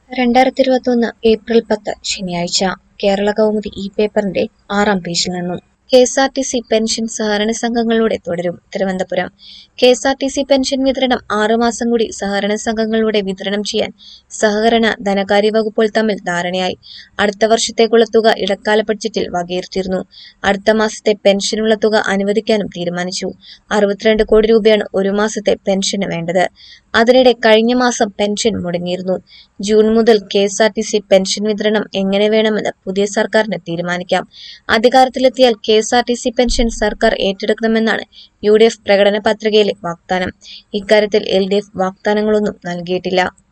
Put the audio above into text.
രണ്ടായിരത്തി ഇരുപത്തൊന്ന് ഏപ്രിൽ പത്ത് ശനിയാഴ്ച കേരള കൗമുദി ഈ പേപ്പറിന്റെ ആറാം പേജിൽ നിന്നും K S R T C pension സഹകരണ സംഘങ്ങളിലൂടെ തുടരും Thiruvananthapuram K S R T C pension വിതരണം ആറുമാസം കൂടി സഹകരണ സംഘങ്ങളിലൂടെ വിതരണം ചെയ്യാൻ സഹകരണ ധനകാര്യ വകുപ്പുകൾ തമ്മിൽ ധാരണയായി അടുത്ത വർഷത്തേക്കുള്ള തുക ഇടക്കാല ബഡ്ജറ്റിൽ വകയിരുത്തിയിരുന്നു അടുത്ത മാസത്തെ പെൻഷനുള്ള തുക അനുവദിക്കാനും തീരുമാനിച്ചു അറുപത്തിരണ്ട് കോടി രൂപയാണ് ഒരു മാസത്തെ പെൻഷന് വേണ്ടത് അതിനിടെ കഴിഞ്ഞ മാസം പെൻഷൻ മുടങ്ങിയിരുന്നു ജൂൺ മുതൽ K S R T C pension വിതരണം എങ്ങനെ വേണമെന്ന് പുതിയ സർക്കാരിന് തീരുമാനിക്കാം അധികാരത്തിലെത്തിയാൽ K S R T C pension സർക്കാർ ഏറ്റെടുക്കണമെന്നാണ് യു ഡി എഫ് പ്രകടന പത്രികയിലെ വാഗ്ദാനം ഇക്കാര്യത്തിൽ എൽ ഡി എഫ് വാഗ്ദാനങ്ങളൊന്നും നൽകിയിട്ടില്ല